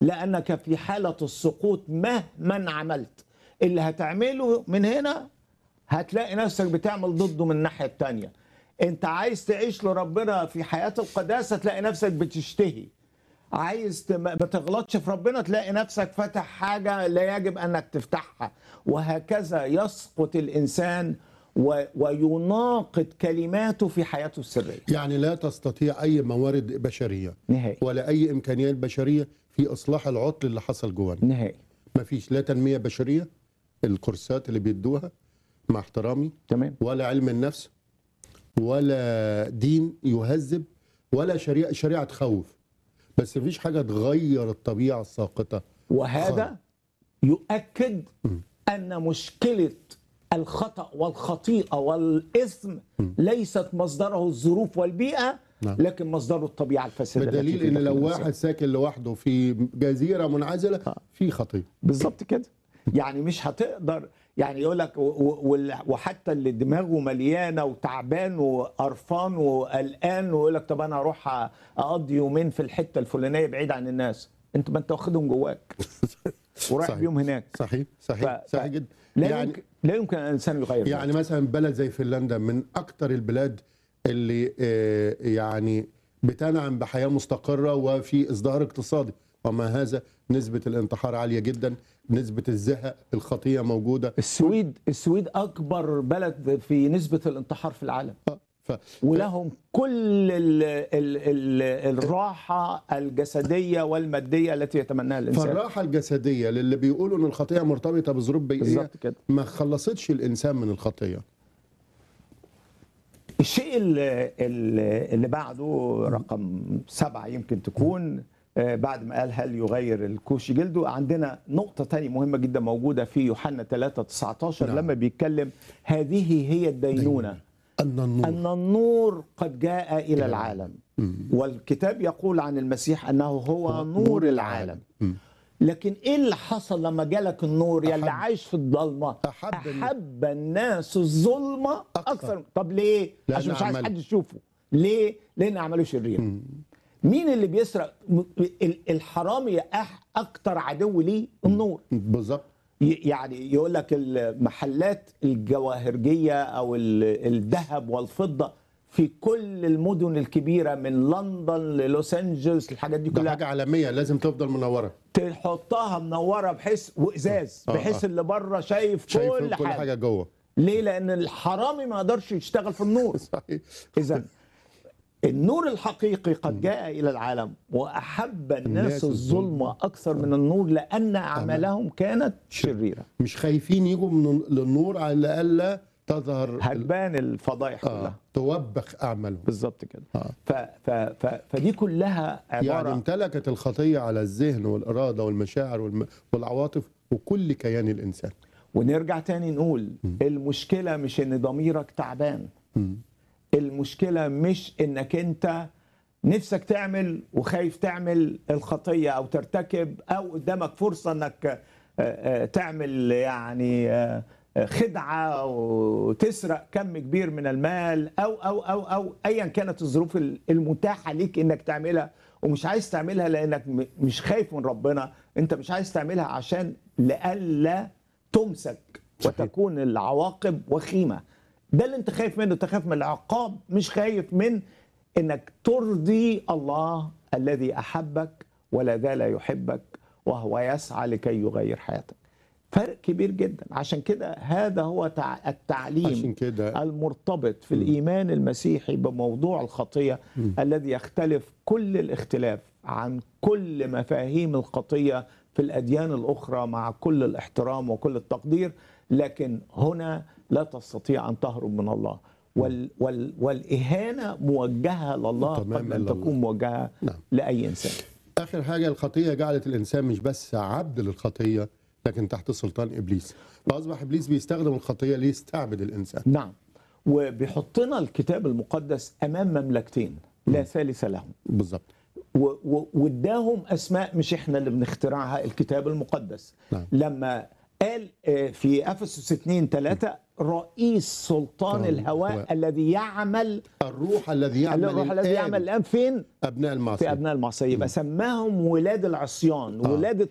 لانك في حاله السقوط مهما عملت اللي هتعمله من هنا هتلاقي نفسك بتعمل ضده من الناحيه التانيه انت عايز تعيش لربنا في حياه القداسه تلاقي نفسك بتشتهي عايز تم- ما تغلطش في ربنا تلاقي نفسك فتح حاجه لا يجب انك تفتحها وهكذا يسقط الانسان و- ويناقض كلماته في حياته السريه يعني لا تستطيع اي موارد بشريه نهائي ولا اي امكانيات بشريه في اصلاح العطل اللي حصل جوانا نهائي ما فيش لا تنميه بشريه الكورسات اللي بيدوها مع احترامي تمام ولا علم النفس ولا دين يهذب ولا شريعه شريعه تخوف بس مفيش حاجه تغير الطبيعه الساقطه وهذا يؤكد ان مشكله الخطا والخطيئه والاثم ليست مصدره الظروف والبيئه نعم. لكن مصدره الطبيعه الفاسده التي بدليل في ان داخل لو الإنسان. واحد ساكن لوحده في جزيره منعزله في خطيه بالظبط كده يعني مش هتقدر يعني يقول لك و- و- وال- وحتى اللي دماغه مليانه وتعبان وقرفان وقلقان ويقول لك طب انا اروح اقضي يومين في الحته الفلانيه بعيد عن الناس انت ما انت واخدهم جواك ورايح صحيح. بيهم هناك صحيح ف- صحيح ف- صحيح جدا لا يعني يمكن لا يمكن ان الانسان يغير ذلك. يعني مثلا بلد زي فنلندا من اكتر البلاد اللي آه، يعني بتنعم بحياه مستقره وفي ازدهار اقتصادي ومع هذا نسبه الانتحار عاليه جدا نسبه الزهق الخطيه موجوده السويد السويد اكبر بلد في نسبه الانتحار في العالم ف... ولهم كل ال ال ال الراحه الجسديه والماديه التي يتمناها الانسان فالراحه الجسديه للي بيقولوا ان الخطيه مرتبطه بظروف بيئيه بالظبط كده ما خلصتش الانسان من الخطيه الشيء اللي, اللي اللي بعده رقم سبعة يمكن تكون آه، بعد ما قال هل يغير الكوش جلده عندنا نقطة تانية مهمة جدا موجودة في يوحنا 3 19 نعم. لما بيتكلم هذه هي الدينونة ان النور أن النور قد جاء إلى العالم والكتاب يقول عن المسيح أنه هو نور العالم مم. لكن ايه اللي حصل لما جالك النور يا اللي أحب- عايش في الضلمه أحب النور. احب الناس الظلمه أكثر. اكثر طب ليه لأن عشان مش عايز أعمال- حد يشوفه ليه لان اعماله شريره مين اللي بيسرق م- ال- الحرامي أح اكتر عدو ليه النور بالظبط ي- يعني يقول لك المحلات الجواهرجيه او ال- الذهب والفضه في كل المدن الكبيره من لندن للوس انجلوس الحاجات دي ده كلها حاجه عالميه لازم تفضل منوره تحطها منوره بحيث وازاز آه، بحيث آه. اللي بره شايف, شايف كل, كل حاجه, حاجه جوه ليه لان الحرامي ما يقدرش يشتغل في النور صحيح اذا النور الحقيقي قد جاء الى العالم واحب الناس الناس الظلم اكثر من النور لان اعمالهم كانت شريره مش خايفين يجوا من للنور على الا تظهر هتبان الفضايح آه. كلها توبخ اعمالهم بالظبط كده آه. ف ف ف فدي كلها يعني عباره امتلكت الخطيه على الذهن والاراده والمشاعر والم... والعواطف وكل كيان الانسان ونرجع تاني نقول المشكله مش ان ضميرك تعبان مم. المشكلة مش انك انت نفسك تعمل وخايف تعمل الخطية او ترتكب او قدامك فرصة انك آه، آه، تعمل يعني آه، آه، خدعة وتسرق كم كبير من المال او او او او ايا كانت الظروف المتاحة ليك انك تعملها ومش عايز تعملها لانك م- مش خايف من ربنا انت مش عايز تعملها عشان لئلا تمسك وتكون العواقب وخيمه ده اللي انت خايف منه انت خايف من العقاب مش خايف من انك ترضي الله الذي احبك ولا زال يحبك وهو يسعى لكي يغير حياتك فرق كبير جدا عشان كده هذا هو تع- التعليم عشان كده المرتبط في الايمان المسيحي بموضوع الخطيه الذي يختلف كل الاختلاف عن كل مفاهيم الخطيه في الاديان الاخرى مع كل الاحترام وكل التقدير لكن هنا لا تستطيع ان تهرب من الله وال وال والاهانه موجهه لله تماماً قبل ان لله. تكون موجهه نعم. لاي انسان اخر حاجه الخطيه جعلت الانسان مش بس عبد للخطيه لكن تحت سلطان ابليس فاصبح ابليس بيستخدم الخطيه ليستعبد الانسان نعم وبيحطنا الكتاب المقدس امام مملكتين لا ثالث لهم بالظبط و- و- واداهم اسماء مش احنا اللي بنخترعها الكتاب المقدس نعم. لما قال آه، في افسس 2 3 رئيس سلطان آه، الهواء هواء. الذي يعمل الروح الذي يعمل الروح الذي الآن يعمل الان فين؟ ابناء في المعصيه ابناء المعصيه يبقى سماهم ولاد العصيان آه. ولاد